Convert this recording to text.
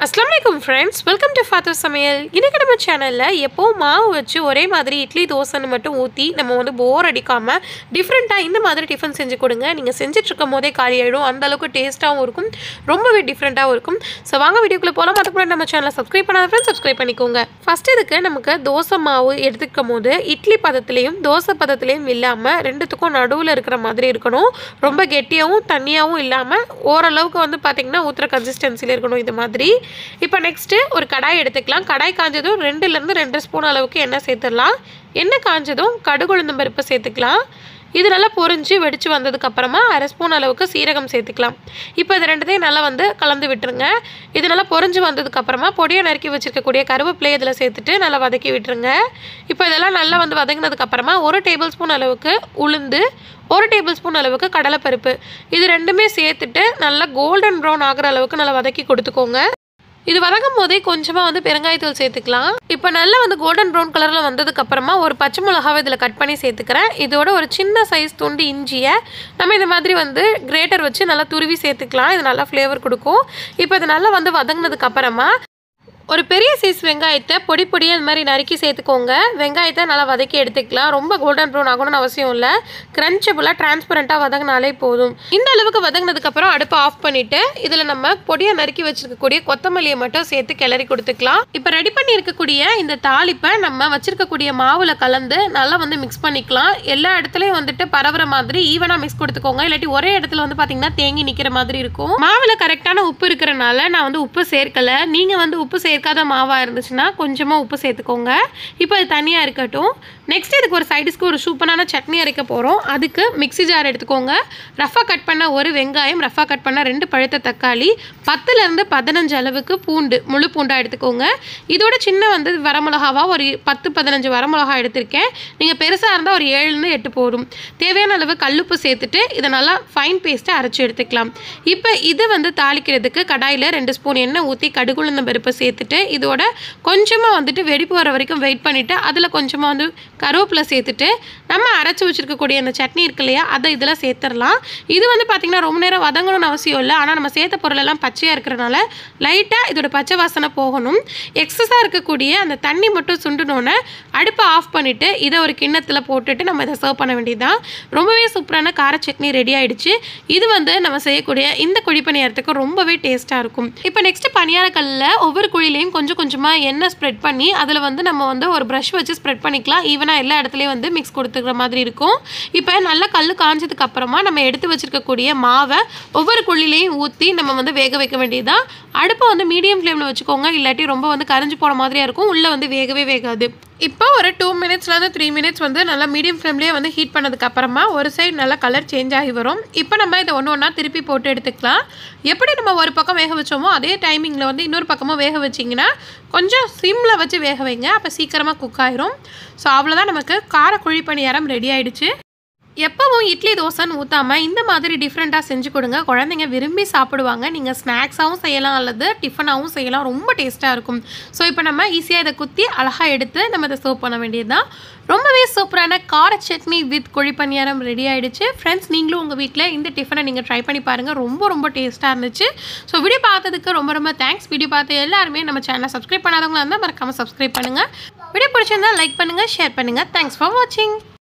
அஸ்லாம் வலைக்கம் friends welcome to father சமையல் இன்றைக்கி நம்ம சேனலில் எப்போவும் மாவு வச்சு ஒரே மாதிரி இட்லி தோசைன்னு மட்டும் ஊற்றி நம்ம வந்து போர் அடிக்காமல் டிஃப்ரெண்ட்டாக இந்த மாதிரி டிஃபன் செஞ்சு கொடுங்க நீங்கள் செஞ்சுட்ருக்கும் போதே காலி ஆகிடும் அந்த அளவுக்கு டேஸ்ட்டாகவும் இருக்கும் ரொம்பவே டிஃப்ரெண்ட்டாகவும் இருக்கும் ஸோ வாங்க வீடியோக்குள்ளே போகலாம் அதுக்கு முன்னாடி நம்ம சேனலை சப்ஸ்கிரைப் பண்ணாத ஃப்ரெண்ட்ஸ் சப்ஸ்கிரைப் பண்ணிக்கோங்க ஃபஸ்ட் இதுக்கு நமக்கு தோசை மாவு எடுத்துக்கும் போது இட்லி பதத்துலேயும் தோசை பதத்துலேயும் இல்லாமல் ரெண்டுத்துக்கும் நடுவில் இருக்கிற மாதிரி இருக்கணும் ரொம்ப கெட்டியாகவும் தண்ணியாகவும் இல்லாமல் ஓரளவுக்கு வந்து பார்த்திங்கன்னா ஊற்றுற கன்சிஸ்டன்சியில் இருக்கணும் இது மாதிரி இப்போ நெக்ஸ்ட்டு ஒரு கடாய் எடுத்துக்கலாம் கடாய் காஞ்சதும் ரெண்டுலேருந்து ரெண்டு ஸ்பூன் அளவுக்கு எண்ணெய் சேர்த்துடலாம் எண்ணெய் காஞ்சதும் கடுகுளுந்தம் பருப்பு சேர்த்துக்கலாம் இது நல்லா பொரிஞ்சு வெடித்து வந்ததுக்கப்புறமா அரை ஸ்பூன் அளவுக்கு சீரகம் சேர்த்துக்கலாம் இப்போ இது ரெண்டுத்தையும் நல்லா வந்து கலந்து விட்டுருங்க இது நல்லா பொரிஞ்சு வந்ததுக்கப்புறமா பொடியை நறுக்கி வச்சுருக்கக்கூடிய கருவேப்பிலை இதில் சேர்த்துட்டு நல்லா வதக்கி விட்டுருங்க இப்போ இதெல்லாம் நல்லா வந்து வதங்கினதுக்கப்புறமா ஒரு டேபிள் ஸ்பூன் அளவுக்கு உளுந்து ஒரு டேபிள் ஸ்பூன் அளவுக்கு கடலைப்பருப்பு இது ரெண்டுமே சேர்த்துட்டு நல்லா கோல்டன் ப்ரௌன் ஆகிற அளவுக்கு நல்லா வதக்கி கொடுத்துக்கோங்க இது வதங்கும் போதே கொஞ்சமாக வந்து பெருங்காயத்தூள் சேர்த்துக்கலாம் இப்போ நல்லா வந்து கோல்டன் ப்ரௌன் கலரில் வந்ததுக்கு அப்புறமா ஒரு பச்சை மிளகாவை இதில் கட் பண்ணி சேர்த்துக்கிறேன் இதோட ஒரு சின்ன சைஸ் துண்டு இஞ்சியை நம்ம இந்த மாதிரி வந்து கிரேட்டர் வச்சு நல்லா துருவி சேர்த்துக்கலாம் இது நல்லா ஃப்ளேவர் கொடுக்கும் இப்போ இது நல்லா வந்து வதங்கினதுக்கு அப்புறமா ஒரு பெரிய சைஸ் வெங்காயத்தை பொடி பொடியாக இந்த மாதிரி நறுக்கி சேர்த்துக்கோங்க வெங்காயத்தை நல்லா வதக்கி எடுத்துக்கலாம் ரொம்ப கோல்டன் ப்ரௌன் ஆகணும்னு அவசியம் இல்லை கிரன்ச்சபுளாக டிரான்ஸ்பரண்ட்டாக வதங்கினாலே போதும் இந்த அளவுக்கு வதங்கினதுக்கப்புறம் அடுப்பை ஆஃப் பண்ணிவிட்டு இதில் நம்ம பொடியை நறுக்கி வச்சுருக்கக்கூடிய கொத்தமல்லியை மட்டும் சேர்த்து கிளறி கொடுத்துக்கலாம் இப்போ ரெடி பண்ணி இருக்கக்கூடிய இந்த தாளிப்பை நம்ம வச்சுருக்கக்கூடிய மாவில் கலந்து நல்லா வந்து மிக்ஸ் பண்ணிக்கலாம் எல்லா இடத்துலையும் வந்துட்டு பரவுற மாதிரி ஈவனாக மிக்ஸ் கொடுத்துக்கோங்க இல்லாட்டி ஒரே இடத்துல வந்து பார்த்தீங்கன்னா தேங்கி நிற்கிற மாதிரி இருக்கும் மாவில் கரெக்டான உப்பு இருக்கிறனால நான் வந்து உப்பு சேர்க்கலை நீங்கள் வந்து உப்பு சேர்க்காத மாவாக இருந்துச்சுன்னா கொஞ்சமாக உப்பு சேர்த்துக்கோங்க இப்போ அது தனியாக இருக்கட்டும் நெக்ஸ்ட் இதுக்கு ஒரு சைடிஸ்க்கு ஒரு சூப்பரான சட்னி அரைக்க போகிறோம் அதுக்கு மிக்ஸி ஜார் எடுத்துக்கோங்க ரஃபாக கட் பண்ண ஒரு வெங்காயம் ரஃபாக கட் பண்ண ரெண்டு பழுத்த தக்காளி பத்துலேருந்து பதினஞ்சு அளவுக்கு பூண்டு முழு பூண்டாக எடுத்துக்கோங்க இதோட சின்ன வந்து வரமிளகாவாக ஒரு பத்து பதினஞ்சு வரமிளகா எடுத்திருக்கேன் நீங்கள் பெருசாக இருந்தால் ஒரு ஏழுலேருந்து எட்டு போதும் தேவையான அளவு கல்லுப்பு சேர்த்துட்டு இதை நல்லா ஃபைன் பேஸ்ட்டை அரைச்சி எடுத்துக்கலாம் இப்போ இது வந்து தாளிக்கிறதுக்கு கடாயில் ரெண்டு ஸ்பூன் எண்ணெய் ஊற்றி கடுகுளுந்த பருப்பை சேர்த்துட்டு இதோட கொஞ்சமாக வந்துட்டு வெடிப்பு வர வரைக்கும் வெயிட் பண்ணிவிட்டு அதில் கொஞ்சமாக வந்து கருவேப்பிலை சேர்த்துட்டு நம்ம அரைச்சி வச்சுருக்கக்கூடிய அந்த சட்னி இருக்கு இல்லையா அதை இதில் சேர்த்துடலாம் இது வந்து பார்த்திங்கன்னா ரொம்ப நேரம் வதங்கணும்னு அவசியம் இல்லை ஆனால் நம்ம சேர்த்த பொருளெல்லாம் பச்சையாக இருக்கிறனால லைட்டாக இதோட பச்சை வாசனை போகணும் எக்ஸஸாக இருக்கக்கூடிய அந்த தண்ணி மட்டும் சுண்டுனோன்னே அடுப்பை ஆஃப் பண்ணிவிட்டு இதை ஒரு கிண்ணத்தில் போட்டுட்டு நம்ம இதை சர்வ் பண்ண வேண்டியதுதான் ரொம்பவே சூப்பரான கார சட்னி ரெடி ஆயிடுச்சு இது வந்து நம்ம செய்யக்கூடிய இந்த குழி பணியாரத்துக்கு ரொம்பவே டேஸ்ட்டாக இருக்கும் இப்போ நெக்ஸ்ட் பணியாரக்கல்லில் ஒவ்வொரு குழிலையும் கொஞ்சம் கொஞ்சமாக எண்ணெய் ஸ்ப்ரெட் பண்ணி அதில் வந்து நம்ம வந்து ஒரு ப்ரஷ் வச்சு ஸ்ப்ரெட் பண்ணிக்கலாம் ஈவனாக எல்லா இடத்துலையும் வந்து மிக்ஸ் கொடுத்துக்கிற மாதிரி இருக்கும் இப்போ நல்லா கல் காஞ்சதுக்கு அப்புறமா நம்ம எடுத்து வச்சிருக்கக்கூடிய மாவை ஒவ்வொரு குழிலையும் ஊற்றி நம்ம வந்து வேக வைக்க வேண்டியதுதான் அடுப்பை வந்து மீடியம் ஃப்ளேமில் வச்சுக்கோங்க இல்லாட்டி ரொம்ப வந்து கரைஞ்சி போன மாதிரியாக இருக்கும் உள்ளே வந்து வேகவே வேகாது இப்போ ஒரு டூ மினிட்ஸ்லேருந்து த்ரீ மினிட்ஸ் வந்து நல்லா மீடியம் ஃப்ளேம்லேயே வந்து ஹீட் பண்ணதுக்கு அப்புறமா ஒரு சைடு நல்லா கலர் சேஞ்ச் ஆகி வரும் இப்போ நம்ம இதை ஒன்று ஒன்றா திருப்பி போட்டு எடுத்துக்கலாம் எப்படி நம்ம ஒரு பக்கம் வேக வச்சோமோ அதே டைமிங்கில் வந்து இன்னொரு பக்கமும் வேக வச்சிங்கன்னா கொஞ்சம் சிம்மில் வச்சு வேக வைங்க அப்போ சீக்கிரமாக குக் ஆயிரும் ஸோ அவ்வளோதான் நமக்கு கார குழி பணியாரம் ரெடி ஆயிடுச்சு எப்போவும் இட்லி தோசைன்னு ஊற்றாமல் இந்த மாதிரி டிஃப்ரெண்ட்டாக செஞ்சு கொடுங்க குழந்தைங்க விரும்பி சாப்பிடுவாங்க நீங்கள் ஸ்நாக்ஸாகவும் செய்யலாம் அல்லது டிஃபனாகவும் செய்யலாம் ரொம்ப டேஸ்ட்டாக இருக்கும் ஸோ இப்போ நம்ம ஈஸியாக இதை குத்தி அழகாக எடுத்து நம்ம இதை சர்வ் பண்ண வேண்டியது தான் ரொம்பவே சூப்பரான கார சட்னி வித் குழிப்பணியாரம் ரெடி ஆகிடுச்சு ஃப்ரெண்ட்ஸ் நீங்களும் உங்கள் வீட்டில் இந்த டிஃபனை நீங்கள் ட்ரை பண்ணி பாருங்கள் ரொம்ப ரொம்ப டேஸ்ட்டாக இருந்துச்சு ஸோ வீடியோ பார்த்ததுக்கு ரொம்ப ரொம்ப தேங்க்ஸ் வீடியோ பார்த்து எல்லாருமே நம்ம சேனலை சப்ஸ்கிரைப் பண்ணாதவங்களா இருந்தால் மறக்காமல் சப்ஸ்கிரைப் பண்ணுங்கள் வீடியோ பிடிச்சிருந்தா லைக் பண்ணுங்கள் ஷேர் பண்ணுங்கள் தேங்க்ஸ் ஃபார் வாட்சிங்